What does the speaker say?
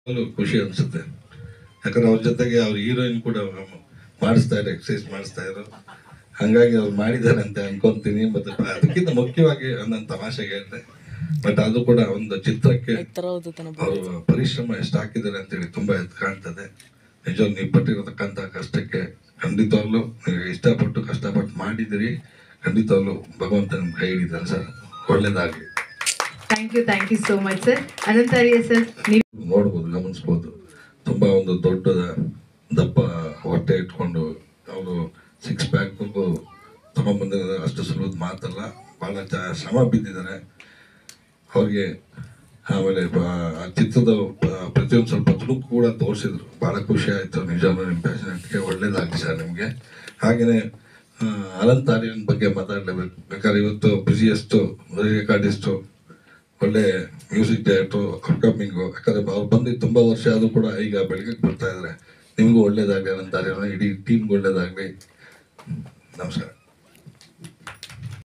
ಅಲ್ಲೂ ಖುಷಿ ಅನ್ಸುತ್ತೆ ಯಾಕಂದ್ರೆ ಅವ್ರ ಜೊತೆಗೆ ಅವ್ರ ಹೀರೋಯಿನ್ ಕೂಡ ಮಾಡಿಸ್ತಾ ಇರೋ ಎಕ್ಸಸೈಸ್ ಮಾಡಿಸ್ತಾ ಇರೋ ಹಂಗಾಗಿ ಅವ್ರು ಮಾಡಿದ್ದಾರೆ ಅಂತ ಅನ್ಕೊಂತೀನಿ ಮತ್ತೆ ಅದಕ್ಕಿಂತ ಮುಖ್ಯವಾಗಿ ನನ್ನ ತಮಾಷೆಗೆ ಹೇಳ್ದೆ ಬಟ್ ಅದು ಕೂಡ ಒಂದು ಚಿತ್ರಕ್ಕೆ ಅವರು ಪರಿಶ್ರಮ ಎಷ್ಟು ಹಾಕಿದ್ದಾರೆ ಅಂತೇಳಿ ತುಂಬಾ ಎದ್ದು ಕಾಣ್ತದೆ ನಿಜ ನೀವು ಪಟ್ಟಿರತಕ್ಕಂಥ ಕಷ್ಟಕ್ಕೆ ಖಂಡಿತವಾಗ್ಲೂ ನೀವು ಇಷ್ಟಪಟ್ಟು ಕಷ್ಟಪಟ್ಟು ಮಾಡಿದಿರಿ ಖಂಡಿತವಾಗ್ಲೂ ಭಗವಂತ ನಿಮ್ ಕೈ ಹಿಡಿದಾರೆ ಸರ್ ಒಳ್ಳೇದಾಗ್ಲಿ thank you thank you so much sir Anantharya sir ನೀವು ನೋಡ್ಬೋದು ಗಮನಿಸ್ಬೋದು ತುಂಬಾ ಒಂದು ದೊಡ್ಡದ ದಪ್ಪ ಹೊಟ್ಟೆ ಇಟ್ಕೊಂಡು ಅವರು ಸಿಕ್ಸ್ ಪ್ಯಾಕ್ ತಗೊಂಡ್ಬಂದಿದ್ದಾರೆ ಅಷ್ಟು ಸುಲಭದ ಮಾತಲ್ಲ ಬಹಳ ಚ- ಶ್ರಮ ಬಿದ್ದಿದ್ದಾರೆ ಅವ್ರಿಗೆ ಆಮೇಲೆ ಬ- ಆ ಚಿತ್ರದ ಪ- ಪ್ರತಿಯೊಂದು ಸ್ವಲ್ಪ ತುಣುಕು ಕೂಡ ತೋರಿಸಿದ್ರು ಬಹಳ ಖುಷಿ ಆಯ್ತು ನಿಜವಾಗ್ಲೂ ನಿಮ್ಮ ಪ್ಯಾಷನೆಟ್ಗೆ ಒಳ್ಳೇದಾಗಲಿ ಸರ್ ನಿಮಗೆ ಹಾಗೆಯೇ ಅನಂತ್ ಆರ್ಯನ್ ಬಗ್ಗೆ ಮಾತಾಡಲೇಬೇಕು ಬೇಕಾದ್ರೆ ಇವತ್ತು ಬ್ಯುಸಿಯೆಸ್ಟು ರೆಕಾರ್ಡಿಸ್ಟು ಒಳ್ಳೆ ಮ್ಯೂಸಿಕ್ ಡೈರೆಕ್ಟರ್ ಅಪ್ಕಮಿಂಗು ಯಾಕಂದ್ರೆ ಅವ್ರು ಬಂದು ತುಂಬಾ ವರ್ಷ ಆದ್ರೂ ಕೂಡ ಈಗ ಬೆಳಗ್ಗೆ ಬರ್ತಾ ಇದ್ದಾರೆ ನಿಮಗೂ ಒಳ್ಳೇದಾಗಲಿ ಅನಂತ ಆರ್ಯನ ಇಡೀ ಟೀಮ್ಗೆ ಒಳ್ಳೇದಾಗಲಿ ನಮಸ್ಕಾರ